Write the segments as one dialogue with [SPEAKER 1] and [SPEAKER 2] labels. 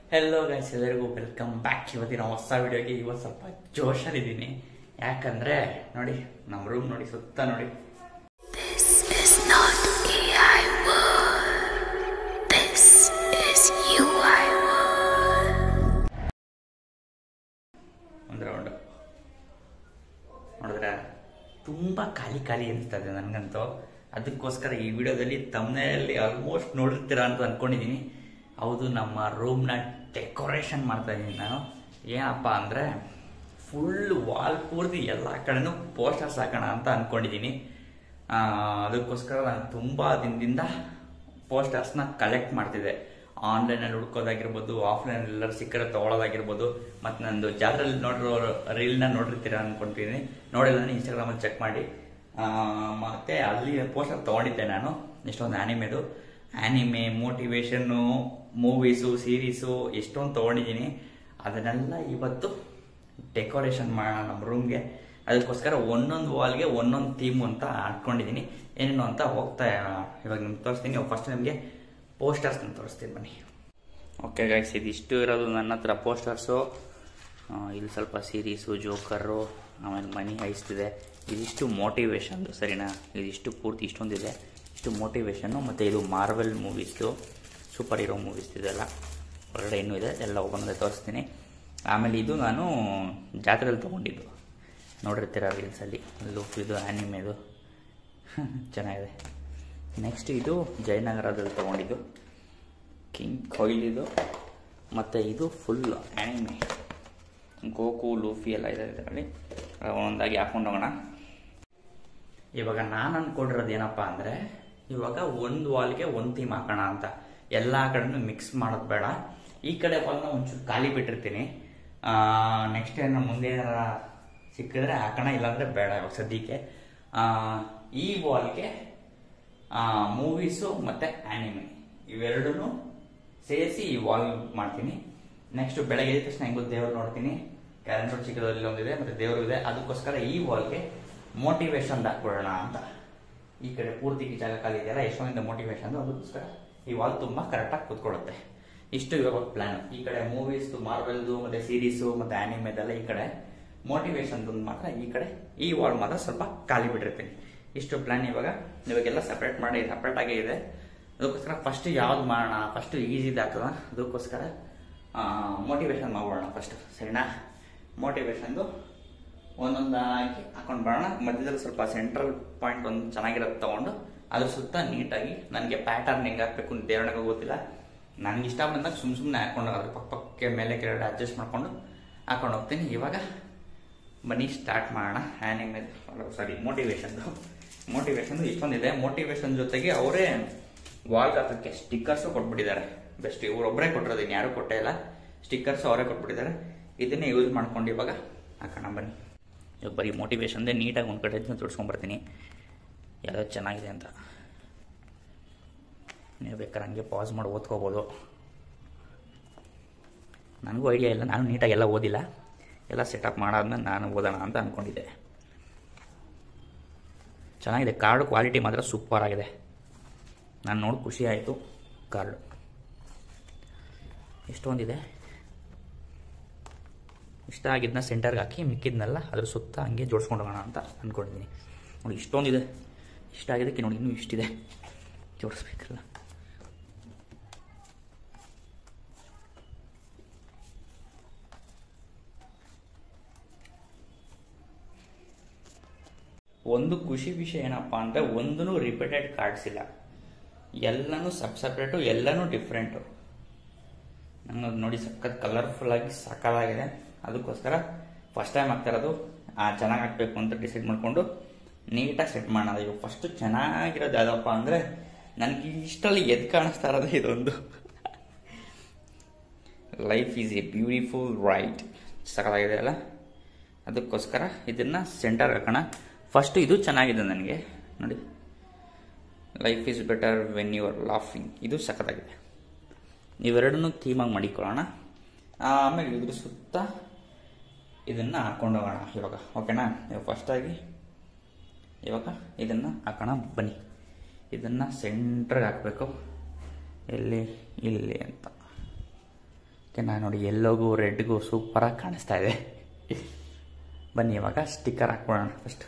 [SPEAKER 1] Hello guys ಎಲ್ಲರಿಗೂ welcome back ಇವತ್ತಿನ ಹೊಸ ವಿಡಿಯೋಗೆ ಇವತ್ತು ಸ್ವಲ್ಪ ಜೋಶಲ್ಲಿದ್ದೀನಿ ಯಾಕಂದ್ರೆ ನೋಡಿ ನಮ್ಮ ರೂಮ್ ನೋಡಿ ಸುತ್ತ ನೋಡಿ
[SPEAKER 2] This is not AI world. This is UI world.
[SPEAKER 1] ಒಂದು ರೌಂಡ್ ನೋಡಿದ್ರೆ ತುಂಬ ಖಾಲಿ ಖಾಲಿ ಅನಿಸ್ತದೆ ನನಗಂತೂ ಅದಕ್ಕೋಸ್ಕರ ಈ ವಿಡಿಯೋದಲ್ಲಿ ತಮ್ಮನೆಯಲ್ಲಿ ಆಲ್ಮೋಸ್ಟ್ ನೋಡಿರ್ತೀರಾ ಅಂತ ಅನ್ಕೊಂಡಿದ್ದೀನಿ ಹೌದು ನಮ್ಮ ರೂಮ್ನ ಡೆಕೋರೇಷನ್ ಮಾಡ್ತಾ ಇದ್ದೀನಿ ನಾನು ಏನಪ್ಪ ಅಂದರೆ ಫುಲ್ ವಾಲ್ ಪೂರ್ತಿ ಎಲ್ಲ ಕಡೆನೂ ಪೋಸ್ಟರ್ಸ್ ಹಾಕೋಣ ಅಂತ ಅಂದ್ಕೊಂಡಿದ್ದೀನಿ ಅದಕ್ಕೋಸ್ಕರ ನಾನು ತುಂಬ ದಿನದಿಂದ ಪೋಸ್ಟರ್ಸ್ನ ಕಲೆಕ್ಟ್ ಮಾಡ್ತಿದ್ದೆ ಆನ್ಲೈನಲ್ಲಿ ಹುಡ್ಕೋದಾಗಿರ್ಬೋದು ಆಫ್ಲೈನ್ ಎಲ್ಲರೂ ಸಿಕ್ಕರೆ ತೊಗೊಳೋದಾಗಿರ್ಬೋದು ಮತ್ತು ನಂದು ಜಾತ್ರೆಯಲ್ಲಿ ನೋಡಿರೋ ರೀಲ್ನ ನೋಡಿರ್ತೀರ ಅನ್ಕೊಂತೀನಿ ನೋಡಿಲ್ಲ ನಾನು ಇನ್ಸ್ಟಾಗ್ರಾಮಲ್ಲಿ ಚೆಕ್ ಮಾಡಿ ಆ, ಮತ್ತೆ ಅಲ್ಲಿ ಪೋಸ್ಟರ್ ತೊಗೊಂಡಿದ್ದೆ ನಾನು ಎಷ್ಟೊಂದು ಆ್ಯನಿಮೆದು ಆ್ಯನಿಮೆ ಮೋಟಿವೇಶನ್ನು ಮೂವೀಸು ಸೀರೀಸು ಎಷ್ಟೊಂದು ತೊಗೊಂಡಿದ್ದೀನಿ ಅದನ್ನೆಲ್ಲ ಇವತ್ತು ಡೆಕೋರೇಷನ್ ಮಾಡೋಣ ನಮ್ಮ ರೂಮ್ಗೆ ಅದಕ್ಕೋಸ್ಕರ ಒಂದೊಂದು ವಾಲ್ಗೆ ಒಂದೊಂದು ಥೀಮು ಅಂತ ಹಾಕೊಂಡಿದ್ದೀನಿ ಏನೇನು ಅಂತ ಹೋಗ್ತಾ ಇವಾಗ ನಿಮ್ಗೆ ತೋರಿಸ್ತೀನಿ ಫಸ್ಟ್ ನಿಮಗೆ ಪೋಸ್ಟರ್ಸ್ನ ತೋರಿಸ್ತೀನಿ ಬನ್ನಿ ಓಕೆ ಗೈಸ್ ಇದಿಷ್ಟು ಇರೋದು ನನ್ನ ಹತ್ರ ಪೋಸ್ಟರ್ಸು ಇಲ್ಲಿ ಸ್ವಲ್ಪ ಸೀರೀಸು ಜೋಕರು ಆಮೇಲೆ ಮನಿ ಹೈಸ್ತಿದೆ ಇದಿಷ್ಟು ಮೋಟಿವೇಶನ್ದು ಸರಿನಾ ಇದಿಷ್ಟು ಪೂರ್ತಿ ಇಷ್ಟೊಂದಿದೆ ಇಷ್ಟು ಮೋಟಿವೇಶನ್ನು ಮತ್ತು ಇದು ಮಾರ್ವೆಲ್ ಮೂವೀಸ್ದು ಸೂಪರ್ ಹೀರೋ ಮೂವೀಸ್ ಇದೆಲ್ಲ ಹೊರಗಡೆ ಇನ್ನೂ ಇದೆ ಎಲ್ಲ ಒಬ್ಬೊಂದೇ ತೋರಿಸ್ತೀನಿ ಆಮೇಲೆ ಇದು ನಾನು ಜಾತ್ರೆಯಲ್ಲಿ ತೊಗೊಂಡಿದ್ದು ನೋಡಿರ್ತೀರ ರೀಲ್ಸಲ್ಲಿ ಲುಕ್ ಇದು ಆ್ಯನಿಮೆದು ಚೆನ್ನಾಗಿದೆ ನೆಕ್ಸ್ಟ್ ಇದು ಜಯನಗರದಲ್ಲಿ ತೊಗೊಂಡಿದ್ದು ಕಿಂಗ್ ಕೊಯ್ಲಿದು ಮತ್ತು ಇದು ಫುಲ್ ಆ್ಯನಿಮೆ ಗೋಕು ಲೂಫಿ ಎಲ್ಲ ಇದೆ ಇದರಲ್ಲಿ ಒಂದೊಂದಾಗಿ ಹಾಕೊಂಡು ಹೋಗೋಣ ಇವಾಗ ನಾನು ಅಂದ್ಕೊಂಡಿರೋದು ಏನಪ್ಪ ಅಂದರೆ ಇವಾಗ ಒಂದು ವಾಲ್ಗೆ ಒಂದು ಥೀಮ್ ಹಾಕೋಣ ಅಂತ ಎಲ್ಲ ಕಡೆನೂ ಮಿಕ್ಸ್ ಮಾಡೋದು ಬೇಡ ಈ ಕಡೆ ವಾಲ್ನ ಒಂಚೂರು ಖಾಲಿ ಬಿಟ್ಟಿರ್ತೀನಿ ನೆಕ್ಸ್ಟ್ ಏನು ಮುಂದೆ ಏನಾರ ಸಿಕ್ಕಿದ್ರೆ ಹಾಕೋಣ ಇಲ್ಲಾಂದರೆ ಬೇಡ ಇವಾಗ ಸದ್ಯಕ್ಕೆ ಆ, ಈ ವಾಲ್ಗೆ ಮೂವೀಸು ಮತ್ತು ಆ್ಯನಿಮೆ ಇವೆರಡೂ ಸೇರಿಸಿ ಈ ವಾಲ್ ಮಾಡ್ತೀನಿ ನೆಕ್ಸ್ಟ್ ಬೆಳಗ್ಗೆ ಎದ್ದ ತಕ್ಷಣ ಹೆಂಗೋ ದೇವ್ರು ನೋಡ್ತೀನಿ ಕ್ಯಾಲೆಂಡರ್ ಚಿಕ್ಕದಲ್ಲಿ ಒಂದಿದೆ ಮತ್ತು ದೇವರು ಇದೆ ಅದಕ್ಕೋಸ್ಕರ ಈ ವಾಲ್ಗೆ ಮೋಟಿವೇಶನ್ ಹಾಕ್ಬಿಡೋಣ ಅಂತ ಈ ಕಡೆ ಪೂರ್ತಿ ಜಾಗ ಖಾಲಿ ಇದೆಯಲ್ಲ ಎಷ್ಟೊಂದಿಂದ ಮೋಟಿವೇಶನ್ ಅದಕ್ಕೋಸ್ಕರ ಈ ವಾಲ್ ತುಂಬ ಕರೆಕ್ಟಾಗಿ ಕೂತ್ಕೊಳ್ಳುತ್ತೆ ಇಷ್ಟು ಇವಾಗ ಪ್ಲಾನ್ ಈ ಕಡೆ ಮೂವೀಸ್ದು ಮಾರ್ವೆಲ್ದು ಮತ್ತು ಸೀರೀಸು ಮತ್ತು ಆ್ಯನಿಮೆದೆಲ್ಲ ಈ ಕಡೆ ಮೋಟಿವೇಶನ್ದು ಮಾತ್ರ ಈ ಕಡೆ ಈ ವಾಲ್ ಮಾತ್ರ ಸ್ವಲ್ಪ ಖಾಲಿ ಬಿಟ್ಟಿರ್ತೀನಿ ಇಷ್ಟು ಪ್ಲಾನ್ ಇವಾಗ ಇವಾಗೆಲ್ಲ ಸಪ್ರೇಟ್ ಮಾಡಿ ಸಪ್ರೇಟ್ ಆಗೇ ಇದೆ ಅದಕ್ಕೋಸ್ಕರ ಫಸ್ಟ್ ಯಾವ್ದು ಮಾಡೋಣ ಫಸ್ಟ್ ಈಸಿದು ಹಾಕೋಣ ಅದಕ್ಕೋಸ್ಕರ ಮೋಟಿವೇಶನ್ ಮಾಡ್ಬಿಡೋಣ ಫಸ್ಟ್ ಸರಿನಾ ಮೋಟಿವೇಶನ್ದು ಒಂದೊಂದಾಗಿ ಹಾಕೊಂಡು ಬರೋಣ ಮಧ್ಯದಲ್ಲಿ ಸ್ವಲ್ಪ ಸೆಂಟ್ರಲ್ ಪಾಯಿಂಟ್ ಒಂದು ಚೆನ್ನಾಗಿರೋದು ತಗೊಂಡು ಅದ್ರ ಸುತ್ತ ನೀಟಾಗಿ ನನಗೆ ಪ್ಯಾಟರ್ನ್ ಹೆಂಗೆ ಹಾಕ್ಬೇಕು ಅಂತ ದೇವರಣೆಗೆ ಗೊತ್ತಿಲ್ಲ ನನಗೆ ಇಷ್ಟ ಬಂದಾಗ ಸುಮ್ಮ ಸುಮ್ಮನೆ ಹಾಕೊಂಡು ಅದ್ರ ಪಕ್ಕ ಪಕ್ಕಕ್ಕೆ ಮೇಲೆ ಕೆಳಗಡೆ ಅಡ್ಜಸ್ಟ್ ಮಾಡಿಕೊಂಡು ಹಾಕೊಂಡು ಹೋಗ್ತೀನಿ ಇವಾಗ ಬನ್ನಿ ಸ್ಟಾರ್ಟ್ ಮಾಡೋಣ ಆ್ಯನಿಮೆ ಸಾರಿ ಮೋಟಿವೇಶನ್ದು ಮೋಟಿವೇಶನ್ ಇಷ್ಟೊಂದಿದೆ ಮೋಟಿವೇಶನ್ ಜೊತೆಗೆ ಅವರೇ ವಾಲ್ ಹಾಕೋಕ್ಕೆ ಸ್ಟಿಕ್ಕರ್ಸು ಕೊಟ್ಬಿಟ್ಟಿದ್ದಾರೆ ಬೆಸ್ಟ್ ಇವರೊಬ್ಬರೇ ಕೊಟ್ಟಿರೋದು ಇನ್ನು ಯಾರೂ ಕೊಟ್ಟೇ ಇಲ್ಲ ಸ್ಟಿಕ್ಕರ್ಸ್ ಅವರೇ ಕೊಟ್ಬಿಟ್ಟಿದ್ದಾರೆ ಇದನ್ನೇ ಯೂಸ್ ಮಾಡ್ಕೊಂಡು ಇವಾಗ ಹಾಕೋಣ ಬನ್ನಿ ಇವಾಗ ಬರೀ ಮೋಟಿವೇಶನ್ದೇ ನೀಟಾಗಿ ಒಂದು ಕಡೆ ತೋರಿಸ್ಕೊಂಬರ್ತೀನಿ ಯಾವುದೋ ಚೆನ್ನಾಗಿದೆ ಅಂತ ನೀವು ಬೇಕಾದ್ರೆ ಹಂಗೆ ಪಾಸ್ ಮಾಡಿ ಓದ್ಕೋಬೋದು ನನಗೂ ಐಡಿಯಾ ಇಲ್ಲ ನಾನು ನೀಟಾಗಿ ಎಲ್ಲ ಓದಿಲ್ಲ ಎಲ್ಲ ಸೆಟಪ್ ಮಾಡಾದ್ಮೇಲೆ ನಾನು ಓದೋಣ ಅಂತ ಅಂದ್ಕೊಂಡಿದ್ದೆ ಚೆನ್ನಾಗಿದೆ ಕಾರ್ಡ್ ಕ್ವಾಲಿಟಿ ಮಾತ್ರ ಸೂಪರ್ ಆಗಿದೆ ನಾನು ನೋಡಿ ಖುಷಿ ಆಯಿತು ಕಾರ್ಡು ಎಷ್ಟೊಂದಿದೆ ಇಷ್ಟ ಆಗಿದ್ದನ್ನ ಸೆಂಟರ್ಗೆ ಹಾಕಿ ಮಿಕ್ಕಿದ್ನೆಲ್ಲ ಅದ್ರ ಸುತ್ತ ಹಂಗೆ ಜೋಡಿಸ್ಕೊಂಡು ಹೋಗೋಣ ಅಂತ ಅಂದ್ಕೊಂಡಿದ್ದೀನಿ ನೋಡಿ ಇಷ್ಟೊಂದಿದೆ ಇಷ್ಟ ಆಗಿದ್ದಕ್ಕೆ ನೋಡಿ ಇನ್ನೂ ಇಷ್ಟಿದೆ ಜೋಡಿಸ್ಬೇಕಲ್ಲ ಒಂದು ಖುಷಿ ವಿಷಯ ಏನಪ್ಪ ಅಂದರೆ ಒಂದೂ ರಿಪೀಟೆಡ್ ಕಾರ್ಡ್ಸ್ ಇಲ್ಲ ಎಲ್ಲನೂ ಸಬ್ ಸಪ್ರೇಟು ಎಲ್ಲನೂ ಡಿಫ್ರೆಂಟು ನಂಗೆ ಅದು ನೋಡಿ ಸಖತ್ ಕಲರ್ಫುಲ್ ಆಗಿ ಸಕ್ಕತ್ತಾಗಿದೆ ಅದಕ್ಕೋಸ್ಕರ ಫಸ್ಟ್ ಟೈಮ್ ಆಗ್ತಾ ಇರೋದು ಚೆನ್ನಾಗಿ ಹಾಕಬೇಕು ಅಂತ ಡಿಸೈಡ್ ಮಾಡಿಕೊಂಡು ನೀಟಾಗಿ ಸೆಟ್ ಮಾಡೋದು ಇವಾಗ ಫಸ್ಟು ಚೆನ್ನಾಗಿರೋದು ಯಾವುದಪ್ಪ ಅಂದರೆ ನನಗೆ ಇಷ್ಟಲ್ಲಿ ಎದ್ದು ಕಾಣಿಸ್ತಾ ಇರೋದು ಇದೊಂದು life is a beautiful right ಸಕ್ಕತ್ತಾಗಿದೆ ಅಲ್ಲ ಅದಕ್ಕೋಸ್ಕರ ಇದನ್ನು ಸೆಂಟರ್ ಹಾಕೋಣ ಫಸ್ಟು ಇದು ಚೆನ್ನಾಗಿದೆ ನನಗೆ ನೋಡಿ life is better when you are laughing ಇದು ಸಖತ್ತಾಗಿದೆ ಇವೆರಡನ್ನೂ ಥೀಮಾಗಿ ಮಾಡಿಕೊಳ್ಳೋಣ ಆಮೇಲೆ ಇದ್ರ ಸುತ್ತ ಇದನ್ನು ಹಾಕೊಂಡು ಹೋಗೋಣ ಇವಾಗ ಓಕೆನಾ ಇವಾಗ ಫಸ್ಟಾಗಿ ಇವಾಗ ಇದನ್ನು ಹಾಕೋಣ ಬನ್ನಿ ಇದನ್ನು ಸೆಂಟ್ರಿಗೆ ಹಾಕಬೇಕು ಎಲ್ಲಿ ಇಲ್ಲಿ ಅಂತ ನಾನು ನೋಡಿ ಎಲ್ಲೋಗೂ ರೆಡ್ಗೂ ಸೂಪರಾಗಿ ಕಾಣಿಸ್ತಾ ಇದೆ ಬನ್ನಿ ಇವಾಗ ಸ್ಟಿಕ್ಕರ್ ಹಾಕ್ಬಿಡೋಣ first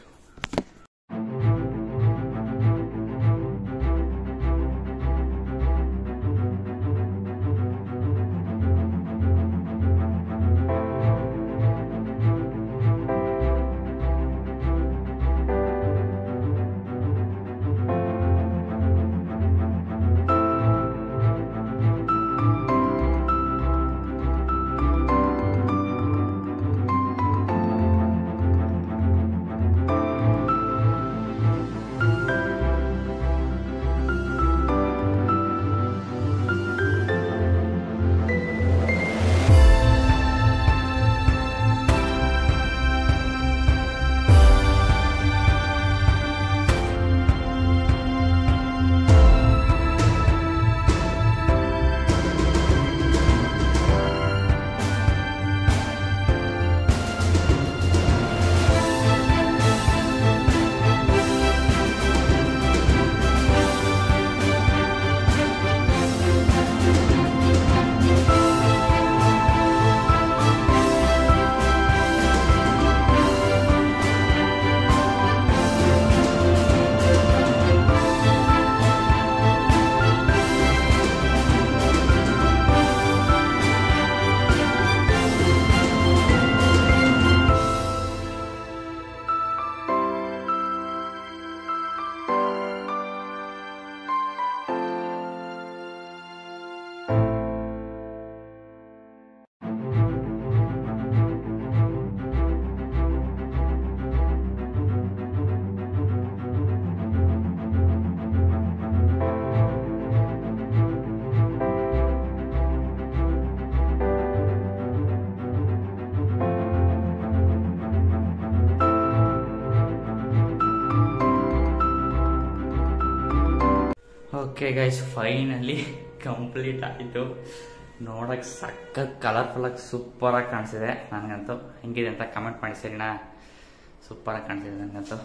[SPEAKER 1] okay guys finally complete ಆಯಿತು ನೋಡಕ್ಕೆ ಸಖತ್ ಕಲರ್ಫುಲ್ಲಾಗಿ ಸೂಪರಾಗಿ ಕಾಣಿಸಿದೆ ನನಗಂತೂ ಹೆಂಗಿದೆ ಅಂತ ಕಮೆಂಟ್ ಮಾಡಿ ಸರಿನಾ ಸೂಪರಾಗಿ ಕಾಣಿಸಿದೆ ನನಗಂತೂ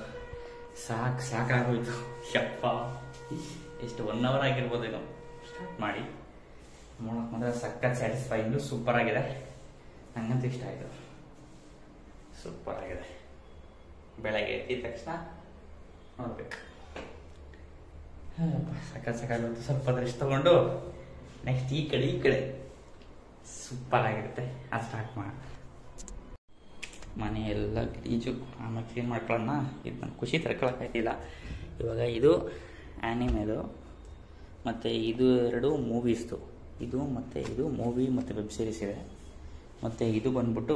[SPEAKER 1] ಸಾಕು ಸಾಕಾಗೋಯ್ತು ಯಪ್ಪ ಎಷ್ಟು ಒನ್ ಅವರ್ ಆಗಿರ್ಬೋದು ಇದು ಸ್ಟಾರ್ಟ್ ಮಾಡಿ ನೋಡಕ್ಕೆ ಮಾತ್ರ ಸಖತ್ ಸ್ಯಾಟಿಸ್ಫೈಯಿಂಗು ಸೂಪರ್ ಆಗಿದೆ ನನಗಂತೂ ಇಷ್ಟ ಆಯಿತು ಸೂಪರ್ ಆಗಿದೆ ಬೆಳಗ್ಗೆ ಎದ್ದಿದ ತಕ್ಷಣ ನೋಡ್ಬೇಕು ಸಖತ್ ಸಾಕಾಗುತ್ತೆ ಸ್ವಲ್ಪ ರೆಸ್ಟ್ ತಗೊಂಡು ನೆಕ್ಸ್ಟ್ ಈ ಕಡೆ ಈ ಕಡೆ ಸೂಪರ್ ಆಗಿರುತ್ತೆ ಅದು ಸ್ಟಾರ್ಟ್ ಮಾಡೋಣ ಮನೆ ಎಲ್ಲ ಗಲೀಜು ಆಮೇಲೆ ಕ್ಲೀನ್ ಮಾಡ್ಕೊಳ್ಳೋಣ ಇದು ನನ್ನ ಖುಷಿ ತಡ್ಕೊಳಕ್ಕಾಯ್ತಿಲ್ಲ ಇವಾಗ ಇದು ಆ್ಯನಿಮೆದು ಮತ್ತು ಇದು ಎರಡು ಮೂವೀಸ್ದು ಇದು ಮತ್ತು ಇದು ಮೂವಿ ಮತ್ತು ವೆಬ್ ಸೀರೀಸ್ ಇದೆ ಮತ್ತು ಇದು ಬಂದ್ಬಿಟ್ಟು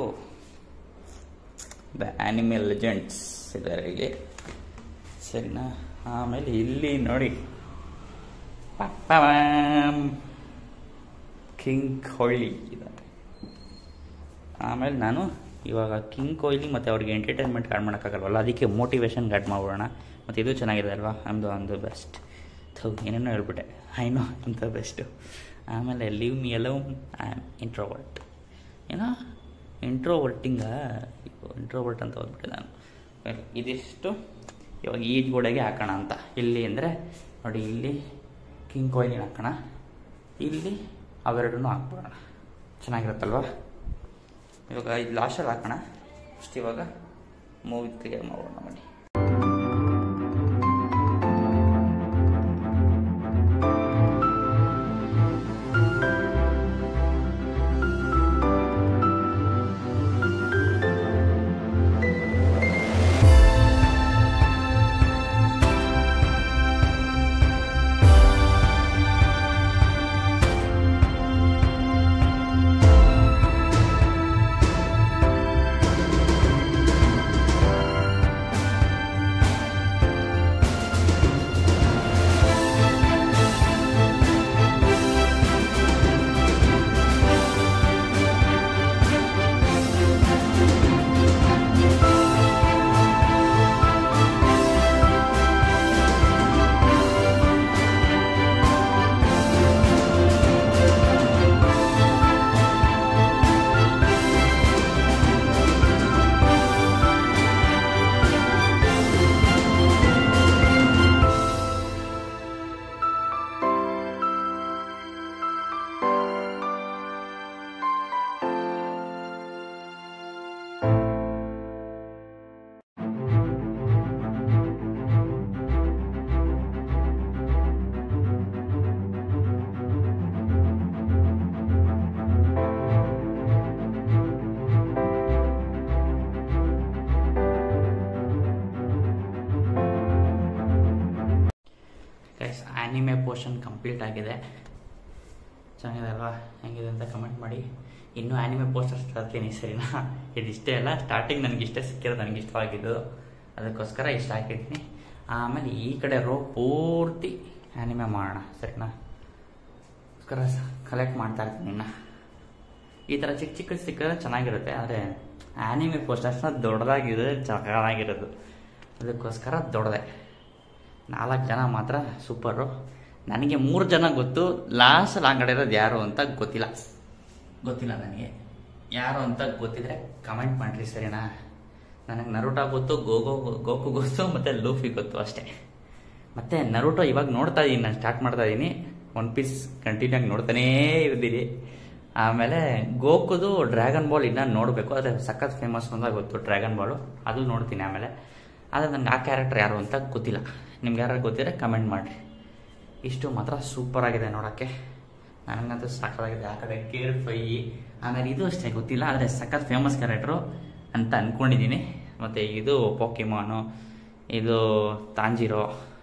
[SPEAKER 1] ದ ಆ್ಯನಿಮಲ್ ಲೆಜೆಂಡ್ಸ್ ಇದ್ದಾರೆ ಇಲ್ಲಿ ಸರಿನಾ ಆಮೇಲೆ ಇಲ್ಲಿ ನೋಡಿ ಕಿಂಗ್ ಕೊಹ್ಲಿ ಇದ್ದಾರೆ ಆಮೇಲೆ ನಾನು ಇವಾಗ ಕಿಂಗ್ ಕೊಹ್ಲಿ ಮತ್ತು ಅವ್ರಿಗೆ ಎಂಟರ್ಟೈನ್ಮೆಂಟ್ ಆ್ಯಡ್ ಮಾಡೋಕ್ಕಾಗಲ್ವಲ್ಲ ಅದಕ್ಕೆ ಮೋಟಿವೇಶನ್ ಆ್ಯಡ್ ಮಾಡ್ಬಿಡೋಣ ಮತ್ತು ಇದು ಚೆನ್ನಾಗಿದೆ ಅಲ್ವಾ I'm on the best though ಏನೇನೋ ಹೇಳ್ಬಿಟ್ಟೆ I know am the best ಆಮೇಲೆ leave me alone I am introvert ಏನೋ ಇಂಟ್ರೋವರ್ಟಿಂಗ ಇಂಟ್ರೋವರ್ಟ್ ಅಂತ ಹೋಗ್ಬಿಟ್ಟೆ ನಾನು Well, ಇದಿಷ್ಟು ಇವಾಗ ಈ ಗೋಡೆಗೆ ಹಾಕೋಣ ಅಂತ ಇಲ್ಲಿ ಅಂದರೆ ನೋಡಿ ಇಲ್ಲಿ ಕಿಂಗ್ ಕೊಹ್ಲಿನ ಹಾಕೋಣ ಇಲ್ಲಿ ಅವೆರಡನ್ನೂ ಹಾಕ್ಬಿಡೋಣ ಚೆನ್ನಾಗಿರುತ್ತಲ್ವ ಇವಾಗ ಇದು ಲಾಸ್ಟಲ್ಲಿ ಹಾಕೋಣ ಅಷ್ಟು ಇವಾಗ ಮೂವಿ ಕ್ಲಿಯರ್ ಮಾಡೋಣ ಬನ್ನಿ ಪೋರ್ಷನ್ ಕಂಪ್ಲೀಟ್ ಆಗಿದೆ ಚೆನ್ನಾಗಿದೆ ಅಲ್ವಾ ಹೆಂಗಿದೆ ಅಂತ ಕಮೆಂಟ್ ಮಾಡಿ ಇನ್ನೂ ಆ್ಯನಿಮೆ ಪೋಸ್ಟರ್ಸ್ ತರ್ತೀನಿ ಸರಿನಾ ಇದಿಷ್ಟೇ ಅಲ್ಲ ಸ್ಟಾರ್ಟಿಂಗ್ ನನಗೆ ಇಷ್ಟೇ ಸಿಕ್ಕಿರೋದು ನನಗೆ ಇಷ್ಟವಾಗಿದ್ದು ಅದಕ್ಕೋಸ್ಕರ ಇಷ್ಟ ಹಾಕಿದ್ದೀನಿ ಆಮೇಲೆ ಈ ಕಡೆ ರೋ ಪೂರ್ತಿ ಆ್ಯನಿಮೆ ಮಾಡೋಣ ಸರಿನಾ ಅದಕ್ಕೋಸ್ಕರ ಕಲೆಕ್ಟ್ ಮಾಡ್ತಾ ಇರ್ತೀನಿ ಇನ್ನು ಈ ಥರ ಚಿಕ್ಕ ಚಿಕ್ಕ ಸಿಕ್ಕಿದ್ರೆ ಚೆನ್ನಾಗಿರುತ್ತೆ ಆದರೆ ಆ್ಯನಿಮೆ ಪೋಸ್ಟರ್ಸ್ನ ದೊಡ್ಡದಾಗಿದೆ ಚೆನ್ನಾಗಿರೋದು ಅದಕ್ಕೋಸ್ಕರ ದೊಡ್ಡದೆ ನಾಲ್ಕು ಜನ ಮಾತ್ರ ಸೂಪರು ನನಗೆ ಮೂರು ಜನ ಗೊತ್ತು ಲಾಸ್ಟ್ ಆ ಕಡೆ ಇರೋದು ಯಾರು ಅಂತ ಗೊತ್ತಿಲ್ಲ ಗೊತ್ತಿಲ್ಲ ನನಗೆ ಯಾರು ಅಂತ ಗೊತ್ತಿದ್ರೆ ಕಮೆಂಟ್ ಮಾಡಿರಿ ಸರಿನಾ ನನಗೆ ನರುಟ ಗೊತ್ತು ಗೋಗೋ ಗೋಕು ಗೊತ್ತು ಮತ್ತು ಲೂಫಿ ಗೊತ್ತು ಅಷ್ಟೇ ಮತ್ತು ನರುಟೋ ಇವಾಗ ನೋಡ್ತಾ ಇದ್ದೀನಿ ನಾನು ಸ್ಟಾರ್ಟ್ ಮಾಡ್ತಾ ಇದ್ದೀನಿ ಒನ್ ಪೀಸ್ ಕಂಟಿನ್ಯೂ ಆಗಿ ನೋಡ್ತಾನೇ ಇರ್ತೀನಿ ಆಮೇಲೆ ಗೋಕುದು ಡ್ರ್ಯಾಗನ್ ಬಾಲ್ ಇನ್ನೂ ನೋಡಬೇಕು ಅದೇ ಸಖತ್ ಫೇಮಸ್ ಅಂತ ಗೊತ್ತು ಡ್ರ್ಯಾಗನ್ ಬಾಲು ಅದು ನೋಡ್ತೀನಿ ಆಮೇಲೆ ಆದರೆ ನನಗೆ ಆ ಕ್ಯಾರೆಕ್ಟರ್ ಯಾರು ಅಂತ ಗೊತ್ತಿಲ್ಲ ನಿಮ್ಗೆ ಯಾರು ಗೊತ್ತಿದ್ರೆ ಕಮೆಂಟ್ ಮಾಡಿರಿ ಇಷ್ಟು ಮಾತ್ರ ಸೂಪರ್ ಆಗಿದೆ ನೋಡೋಕ್ಕೆ ನನಗಂತೂ ಸಖತ್ತಾಗಿದೆ ಆ ಕಡೆ ಕೇರ್ ಫೈ ಆಮೇಲೆ ಇದು ಅಷ್ಟೇ ಗೊತ್ತಿಲ್ಲ ಆದರೆ ಸಖತ್ ಫೇಮಸ್ ಕ್ಯಾರೆಕ್ಟ್ರು ಅಂತ ಅಂದ್ಕೊಂಡಿದ್ದೀನಿ ಮತ್ತು ಇದು ಪೋಕಿಮಾನು ಇದು ತಾಂಜಿರೋ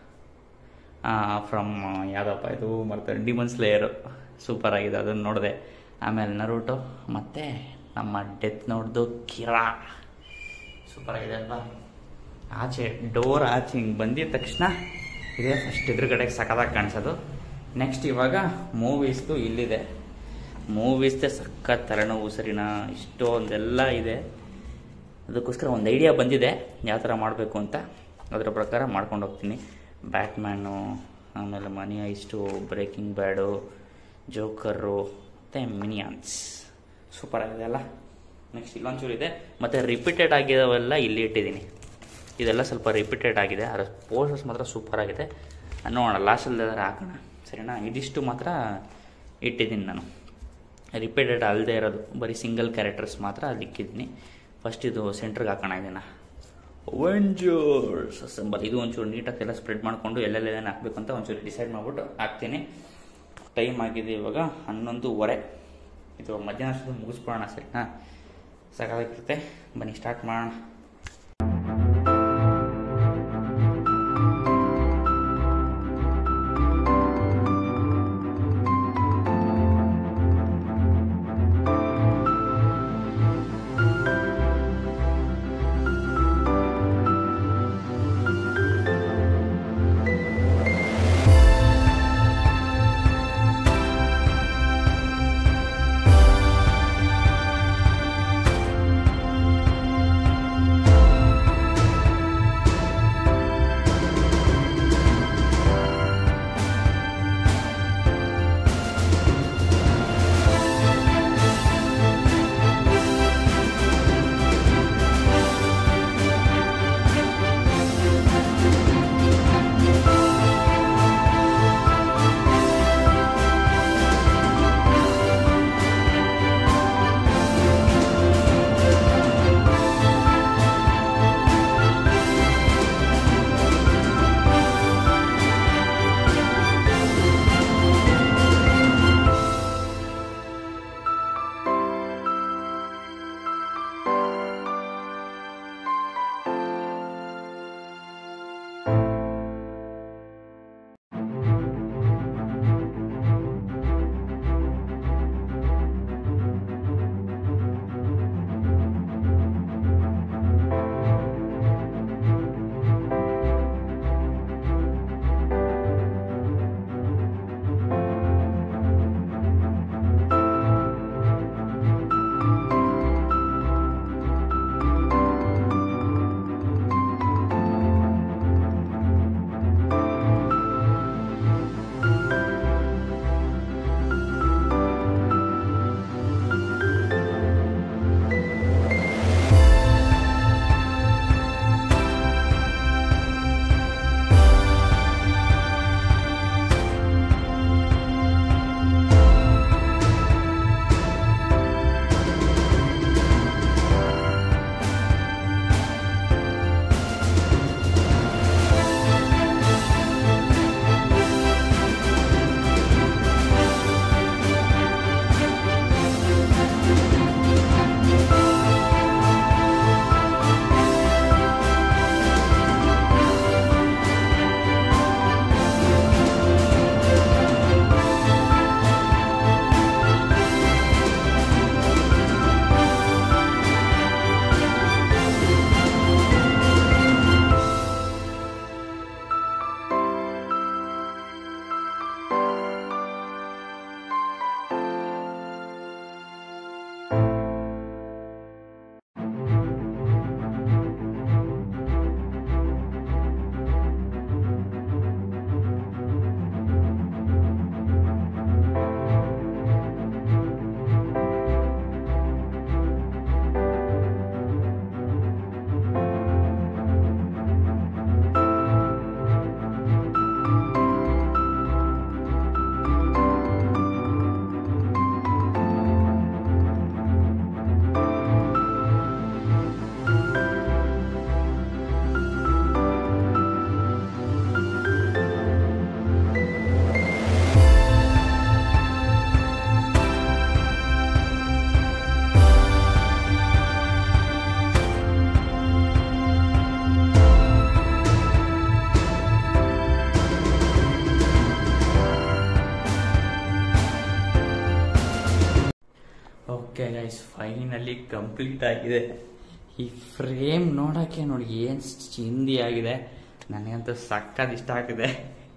[SPEAKER 1] ಫ್ರಮ್ ಯಾವುದಪ್ಪ ಇದು ಮತ್ತು ಡಿಮನ್ ಸ್ಲೇಯರು ಸೂಪರ್ ಆಗಿದೆ ಅದನ್ನು ನೋಡಿದೆ ಆಮೇಲೆ ನರುಟೋ ಮತ್ತು ನಮ್ಮ ಡೆತ್ ನೋಡ್ದು ಕಿರಾ ಸೂಪರ್ ಆಗಿದೆ ಅಲ್ವಾ ಆಚೆ ಡೋರ್ ಆಚೆ ಹಿಂಗೆ ಬಂದಿದ ತಕ್ಷಣ ಇದೇ ಫಸ್ಟ್ ಎದುರುಗಡೆಗೆ ಸಖತ್ತಾಗಿ ಕಾಣಿಸೋದು ನೆಕ್ಸ್ಟ್ ಇವಾಗ ಮೂವೀಸ್ದು ಇಲ್ಲಿದೆ ಮೂವೀಸ್ದೇ ಸಖತ್ ತಲೆನೋವು ಸರಿನಾ ಇಷ್ಟೊಂದೆಲ್ಲ ಇದೆ ಅದಕ್ಕೋಸ್ಕರ ಒಂದು ಐಡಿಯಾ ಬಂದಿದೆ ಯಾವ ಥರ ಮಾಡಬೇಕು ಅಂತ ಅದರ ಪ್ರಕಾರ ಮಾಡ್ಕೊಂಡು ಹೋಗ್ತೀನಿ ಬ್ಯಾಟ್ಮ್ಯಾನು ಆಮೇಲೆ ಮನಿ ಐಸ್ಟು ಬ್ರೇಕಿಂಗ್ ಬ್ಯಾಡು ಜೋಕರು ಮತ್ತು ಮಿನಿಯಾನ್ಸ್ ಸೂಪರ್ ಆಗಿದೆ ಅಲ್ಲ ನೆಕ್ಸ್ಟ್ ಇಲ್ಲೊಂಚೂರು ಇದೆ ಮತ್ತು ರಿಪೀಟೆಡ್ ಆಗಿರೋವೆಲ್ಲ ಇಲ್ಲಿ ಇಟ್ಟಿದ್ದೀನಿ ಇದೆಲ್ಲ ಸ್ವಲ್ಪ ರಿಪೀಟೆಡ್ ಆಗಿದೆ ಅದರ ಪೋಸ್ಟರ್ಸ್ ಮಾತ್ರ ಸೂಪರ್ ಆಗಿದೆ ನೋಡೋಣ ಲಾಸ್ಟಲ್ಲಿ ಹಾಕೋಣ ಸರಿನಾ ಇದಿಷ್ಟು ಮಾತ್ರ ಇಟ್ಟಿದ್ದೀನಿ ನಾನು ರಿಪೀಟೆಡ್ ಅಲ್ಲದೆ ಇರೋದು ಬರೀ ಸಿಂಗಲ್ ಕ್ಯಾರೆಕ್ಟರ್ಸ್ ಮಾತ್ರ ಅಲ್ಲಿ ಇಕ್ಕಿದ್ದೀನಿ ಫಸ್ಟ್ ಇದು ಸೆಂಟ್ರಿಗೆ ಹಾಕೋಣ ಇದನ್ನು ವೆಂಜರ್ಸ್ ಅಸೆಂಬಲ್ ಇದು ಒಂಚೂರು ನೀಟಾಗಿ ಎಲ್ಲ ಸ್ಪ್ರೆಡ್ ಮಾಡಿಕೊಂಡು ಎಲ್ಲೆಲ್ಲೇನು ಹಾಕಬೇಕು ಅಂತ ಒಂಚೂರು ಡಿಸೈಡ್ ಮಾಡಿಬಿಟ್ಟು ಹಾಕ್ತೀನಿ ಟೈಮ್ ಆಗಿದೆ ಇವಾಗ ಹನ್ನೊಂದುವರೆ ಇದು ಮಧ್ಯಾಹ್ನ ಅಷ್ಟೊತ್ತಿಗೆ ಮುಗಿಸ್ಬಿಡೋಣ ಸರಿನಾ ಸಾಕಾಗಿರುತ್ತೆ ಬನ್ನಿ ಸ್ಟಾರ್ಟ್ ಮಾಡೋಣ ಓಕೆ ಗೈಸ್ ಫೈನಲಿ ಕಂಪ್ಲೀಟ್ ಆಗಿದೆ ಈ ಫ್ರೇಮ್ ನೋಡೋಕ್ಕೆ ನೋಡಿ ಏನು ಚಿಂದಿ ಆಗಿದೆ ನನಗಂತೂ ಸಕ್ಕತ್ ಇಷ್ಟ ಆಗಿದೆ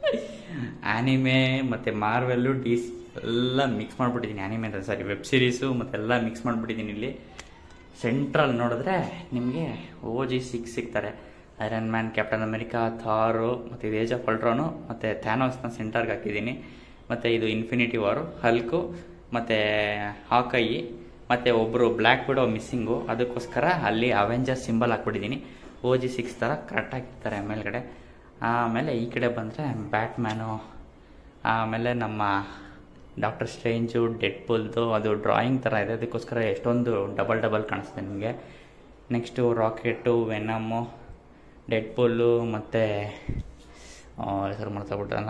[SPEAKER 1] ಆನಿಮೆ ಮತ್ತು ಮಾರ್ವೆಲ್ಲು ಡಿ ಸಿ ಎಲ್ಲ ಮಿಕ್ಸ್ ಮಾಡಿಬಿಟ್ಟಿದ್ದೀನಿ ಆನಿಮೆ ಅಂತ ಸಾರಿ ವೆಬ್ ಸೀರೀಸು ಮತ್ತೆಲ್ಲ ಮಿಕ್ಸ್ ಮಾಡಿಬಿಟ್ಟಿದ್ದೀನಿ ಇಲ್ಲಿ ಸೆಂಟ್ರಲ್ ನೋಡಿದ್ರೆ ನಿಮಗೆ ಓ ಜಿ ಸಿಕ್ಸ್ ಸಿಗ್ತಾರೆ Iron Man Captain America Thor ಮತ್ತು ಇದು ಏಜ್ ಆಫ್ ಅಲ್ಟ್ರಾನು ಮತ್ತು ಥ್ಯಾನೋಸ್ನ ಸೆಂಟರ್ಗೆ ಹಾಕಿದ್ದೀನಿ ಮತ್ತು ಇದು ಇನ್ಫಿನಿಟಿ ವಾರು ಹಲ್ಕು ಮತ್ತು ಹಾಕೈ ಮತ್ತು ಒಬ್ಬರು ಬ್ಲ್ಯಾಕ್ ವಿಡೋ ಮಿಸ್ಸಿಂಗು ಅದಕ್ಕೋಸ್ಕರ ಅಲ್ಲಿ ಅವೆಂಜರ್ ಸಿಂಬಲ್ ಹಾಕ್ಬಿಟ್ಟಿದ್ದೀನಿ ಓ ಜಿ ಸಿಕ್ಸ್ ಥರ ಕರೆಕ್ಟಾಗಿರ್ತಾರೆ ಮೇಲ್ಗಡೆ ಆಮೇಲೆ ಈ ಕಡೆ ಬಂದರೆ ಬ್ಯಾಟ್ಮ್ಯಾನು ಆಮೇಲೆ ನಮ್ಮ ಡಾಕ್ಟರ್ ಸ್ಟ್ರೇಂಜು ಡೆಡ್ ಪುಲ್ದು ಅದು ಡ್ರಾಯಿಂಗ್ ಥರ ಇದೆ ಅದಕ್ಕೋಸ್ಕರ ಎಷ್ಟೊಂದು ಡಬಲ್ ಡಬಲ್ ಕಾಣಿಸ್ತೆ ನಿಮಗೆ next Rocket Venom Deadpool ಮತ್ತು ಹೆಸರು ಮಾಡ್ತಾಬಿಟ್ಟಲ್ಲ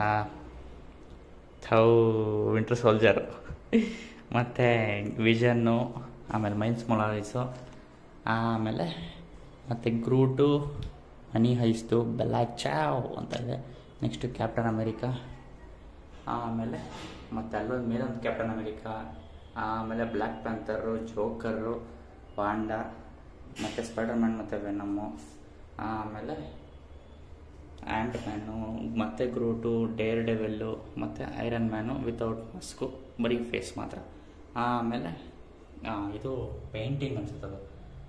[SPEAKER 1] ಥೌ ವಿಂಟರ್ ಸೋಲ್ಜರು ಮತ್ತು ವಿಷನ್ನು ಆಮೇಲೆ ಮೈನ್ಸ್ ಮೊಲಾರಿಸು ಆಮೇಲೆ ಮತ್ತು ಗ್ರೂಟು ಹನಿ ಹೈಸ್ತು ಬೆಲ್ಲ ಚಾವ್ ಅಂತ ಇದೆ ನೆಕ್ಸ್ಟು ಕ್ಯಾಪ್ಟನ್ ಅಮೆರಿಕಾ ಆಮೇಲೆ ಮತ್ತು ಅಲ್ಲೊಂದು ಮೇಲೊಂದು ಕ್ಯಾಪ್ಟನ್ ಅಮೆರಿಕಾ ಆಮೇಲೆ ಬ್ಲ್ಯಾಕ್ ಪ್ಯಾಂಥರು ಜೋಕರು ಪಾಂಡ ಮತ್ತು ಸ್ಪೈಡರ್ ಮ್ಯಾನ್ ಮತ್ತು ವೆನಮ್ಮು ಆಮೇಲೆ ಆ್ಯಂಟ್ ಮ್ಯಾನು ಮತ್ತು ಗ್ರೂಟು ಡೇರ್ ಡೆವೆಲ್ಲು ಮತ್ತು ಐರನ್ ಮ್ಯಾನು ವಿತೌಟ್ ಮಸ್ಕು ಬರೀ ಫೇಸ್ ಮಾತ್ರ ಆಮೇಲೆ ಆ, ಇದು ಪೇಂಟಿಂಗ್ ಅನ್ಸುತ್ತೆ ಅದು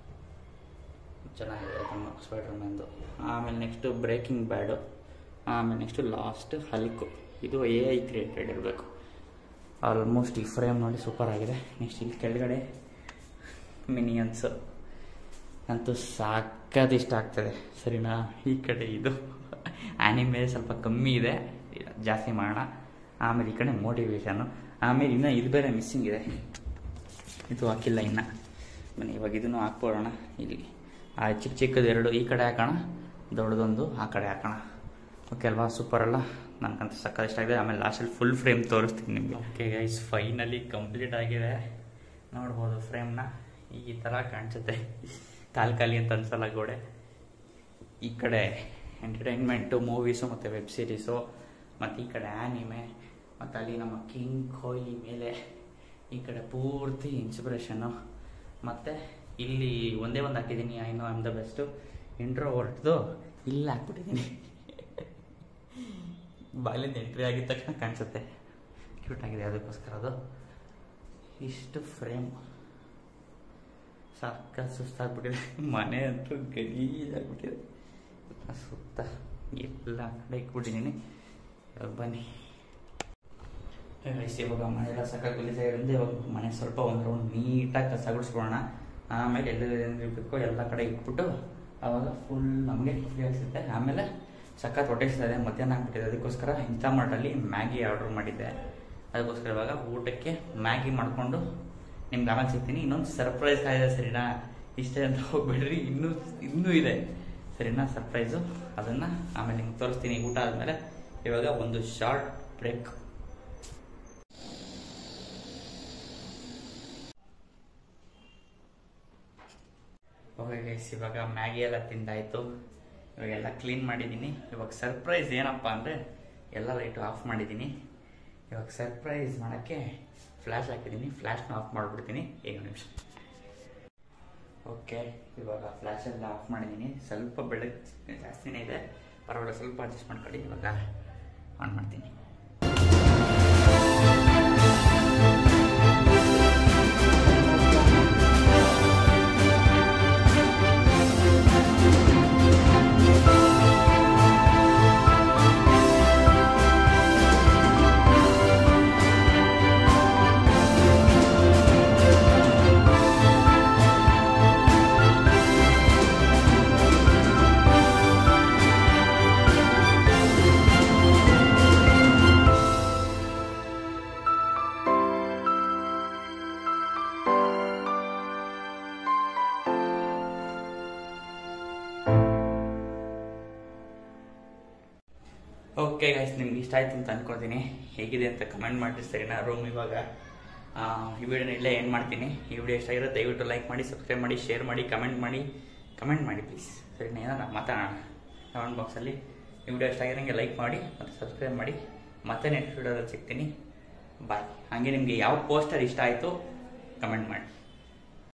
[SPEAKER 1] ಚೆನ್ನಾಗಿದೆ ಅದನ್ನು ಸ್ಪೈಡರ್ ಮ್ಯಾನ್ದು ಆಮೇಲೆ ನೆಕ್ಸ್ಟು ಬ್ರೇಕಿಂಗ್ ಬ್ಯಾಡು ಆಮೇಲೆ ನೆಕ್ಸ್ಟು ಲಾಸ್ಟ್ ಹಲ್ಕು ಇದು ಎ ಐ ಕ್ರಿಯೇಟೆಡ್ ಇರಬೇಕು ಆಲ್ಮೋಸ್ಟ್ ಈ ಫ್ರೇಮ್ ನೋಡಿ ಸೂಪರ್ ಆಗಿದೆ ನೆಕ್ಸ್ಟ್ ಇಲ್ಲಿ ಕೆಳಗಡೆ ಮಿನಿಯನ್ಸು ಅಂತೂ ಸಾಕದು ಇಷ್ಟ ಆಗ್ತದೆ ಸರಿನಾ ಈ ಕಡೆ ಇದು ಆ್ಯನಿಮೆ ಸ್ವಲ್ಪ ಕಮ್ಮಿ ಇದೆ ಜಾಸ್ತಿ ಮಾಡೋಣ ಆಮೇಲೆ ಈ ಕಡೆ ಮೋಟಿವೇಶನ್ನು ಆಮೇಲೆ ಇನ್ನೂ ಇದು ಬೇರೆ ಮಿಸ್ಸಿಂಗ್ ಇದೆ ಇದು ಹಾಕಿಲ್ಲ ಇನ್ನು ಬನ್ನಿ ಇವಾಗ ಇದನ್ನು ಹಾಕ್ಬೋಡೋಣ ಇಲ್ಲಿ ಆ ಚಿಕ್ಕ ಚಿಕ್ಕದು ಎರಡು ಈ ಕಡೆ ಹಾಕೋಣ ದೊಡ್ಡದೊಂದು ಆ ಕಡೆ ಹಾಕೋಣ ಓಕೆ ಅಲ್ವಾ ಸೂಪರ್ ಅಲ್ಲ ನನಗಂತೂ ಸಕ್ಕ ಇಷ್ಟ ಆಗಿದೆ ಆಮೇಲೆ ಲಾಸ್ಟಲ್ಲಿ ಫುಲ್ ಫ್ರೇಮ್ ತೋರಿಸ್ತೀನಿ ನಿಮಗೆ ಓಕೆ ಗೈಸ್ ಫೈನಲಿ ಕಂಪ್ಲೀಟ್ ಆಗಿದೆ ನೋಡ್ಬೋದು ಫ್ರೇಮ್ನ ಈ ಥರ ಕಾಣಿಸುತ್ತೆ ಕಾಲು ಖಾಲಿ ಅಂತ ಅನ್ಸಲ್ಲ ಗೋಡೆ ಈ ಕಡೆ ಎಂಟರ್ಟೈನ್ಮೆಂಟು ಮೂವೀಸು ಮತ್ತು ವೆಬ್ ಸೀರೀಸು ಮತ್ತು ಈ ಕಡೆ ಆ್ಯನಿಮೆ ಮತ್ತು ಅಲ್ಲಿ ನಮ್ಮ ಕಿಂಗ್ ಕೊಹ್ಲಿ ಮೇಲೆ ಈ ಕಡೆ ಪೂರ್ತಿ ಇನ್ಸ್ಪಿರೇಷನ್ನು ಮತ್ತು ಇಲ್ಲಿ ಒಂದೇ ಒಂದು ಹಾಕಿದ್ದೀನಿ I know am the best intro ಹೊರಟ್ದು ಇಲ್ಲಿ ಹಾಕ್ಬಿಟ್ಟಿದ್ದೀನಿ ಬಾಗಿಲಿಂದ ಎಂಟ್ರಿ ಆಗಿದ ತಕ್ಷಣ ಕಾಣಿಸುತ್ತೆ ಕ್ಯೂಟ್ ಆಗಿದೆ ಅದಕ್ಕೋಸ್ಕರ ಅದು ಇಷ್ಟು ಫ್ರೇಮ್ ಸಾಕ ಸುಸ್ತಾಗ್ಬಿಟ್ಟಿದೆ ಮನೆ ಅಂತೂ ಗಲೀಜಾಗ್ಬಿಟ್ಟಿದೆ ಸುತ್ತ ಎಲ್ಲ ಕಡೆ ಇಟ್ಬಿಟ್ಟಿದ್ದೀನಿ ಇವಾಗ ಬನ್ನಿ ಗೈಸ್ ಇವಾಗ ಮನೆ ಎಲ್ಲ ಸಾಕಾಗಿ ಗಲೀಜಾಗಿರೋದ್ರಿಂದ ಇವಾಗ ಮನೆ ಸ್ವಲ್ಪ ಒಂದು ರೌಂಡ್ ನೀಟಾಗಿ ಕಸ ಗುಡಿಸ್ಕೊಳ್ಳೋಣ ಆಮೇಲೆ ಎಲ್ಲ ಇರಬೇಕು ಎಲ್ಲ ಕಡೆ ಇಟ್ಬಿಟ್ಟು ಆವಾಗ ಫುಲ್ ನಮಗೆ ಫ್ರೀ ಅನಿಸುತ್ತೆ ಆಮೇಲೆ ಸಖತ್ ಹೊಟ್ಟೆ ಇದೆ ಮಧ್ಯಾಹ್ನ ಆಗ್ಬಿಟ್ಟಿದೆ ಅದಕ್ಕೋಸ್ಕರ ಇನ್ಸ್ಟಾಮಾರ್ಟಲ್ಲಿ ಮ್ಯಾಗಿ ಆರ್ಡ್ರ್ ಮಾಡಿದ್ದೆ ಅದಕ್ಕೋಸ್ಕರ ಇವಾಗ ಊಟಕ್ಕೆ ಮ್ಯಾಗಿ ಮಾಡಿಕೊಂಡು ನಿಮ್ಗೆ ಆಮೇಲೆ ಸಿಗ್ತೀನಿ ಇನ್ನೊಂದು ಸರ್ಪ್ರೈಸ್ ಕಾಯಿದೆ ಸರಿನಾ ಇಷ್ಟೇ ಅಂತ ಹೋಗ್ಬೇಡ್ರಿ ಇನ್ನೂ ಇನ್ನೂ ಇದೆ ಸರಿನಾ ಸರ್ಪ್ರೈಸು ಅದನ್ನು ಆಮೇಲೆ ನಿಮ್ಗೆ ತೋರಿಸ್ತೀನಿ ಊಟ ಆದಮೇಲೆ ಇವಾಗ ಒಂದು ಶಾರ್ಟ್ ಬ್ರೇಕ್ ಓಕೆ ಗೈಸ್ ಇವಾಗ ಮ್ಯಾಗಿ ಎಲ್ಲ ತಿಂದಾಯಿತು ಇವಾಗೆಲ್ಲ ಕ್ಲೀನ್ ಮಾಡಿದ್ದೀನಿ ಇವಾಗ ಸರ್ಪ್ರೈಸ್ ಏನಪ್ಪ ಅಂದರೆ ಎಲ್ಲ ಲೈಟು ಆಫ್ ಮಾಡಿದ್ದೀನಿ ಇವಾಗ ಸರ್ಪ್ರೈಸ್ ಮಾಡೋಕ್ಕೆ ಫ್ಲ್ಯಾಶ್ ಹಾಕಿದ್ದೀನಿ ಫ್ಲ್ಯಾಶ್ನ ಆಫ್ ಮಾಡಿಬಿಡ್ತೀನಿ ಈಗ ನಿಮಿಷ ಓಕೆ ಇವಾಗ ಫ್ಲ್ಯಾಶ್ ಎಲ್ಲ ಆಫ್ ಮಾಡಿದ್ದೀನಿ ಸ್ವಲ್ಪ ಬೆಳಗ್ಗೆ ಜಾಸ್ತಿನೇ ಇದೆ ಪರವಾಗಿಲ್ಲ ಸ್ವಲ್ಪ ಅಡ್ಜಸ್ಟ್ ಮಾಡ್ಕೊಳ್ಳಿ ಇವಾಗ ಆನ್ ಮಾಡ್ತೀನಿ ಓಕೆ ಗೈಸ್ ನಿಮ್ಗೆ ಇಷ್ಟ ಆಯ್ತು ಅಂತ ಅನ್ಕೊಳ್ತೀನಿ ಹೇಗಿದೆ ಅಂತ ಕಮೆಂಟ್ ಮಾಡಿ ಸರಿನಾ ರೂಮ್ ಇವಾಗ ಆ, ಈ ವಿಡಿಯೋನ ಇಲ್ಲೇ ಏನು ಮಾಡ್ತೀನಿ ಈ ವಿಡಿಯೋ ಇಷ್ಟ ಆಗಿರೋ ದಯವಿಟ್ಟು ಲೈಕ್ ಮಾಡಿ ಸಬ್ಸ್ಕ್ರೈಬ್ ಮಾಡಿ ಶೇರ್ ಮಾಡಿ ಕಮೆಂಟ್ ಮಾಡಿ ಕಮೆಂಟ್ ಮಾಡಿ ಪ್ಲೀಸ್ ಸರಿನಾ ಏನಾರ ಮಾತಾಡೋಣ ಕಮೆಂಟ್ ಬಾಕ್ಸಲ್ಲಿ ಈ ವಿಡಿಯೋ ಇಷ್ಟ ಆಗಿರೋಂಗೆ ಲೈಕ್ ಮಾಡಿ ಮತ್ತು ಸಬ್ಸ್ಕ್ರೈಬ್ ಮಾಡಿ ಮತ್ತೆ ನೆಕ್ಸ್ಟ್ ವಿಡಿಯೋದಲ್ಲಿ ಸಿಗ್ತೀನಿ ಬಾಯ್ ಹಾಗೆ ನಿಮಗೆ ಯಾವ ಪೋಸ್ಟರ್ ಇಷ್ಟ ಆಯಿತು ಕಮೆಂಟ್ ಮಾಡಿ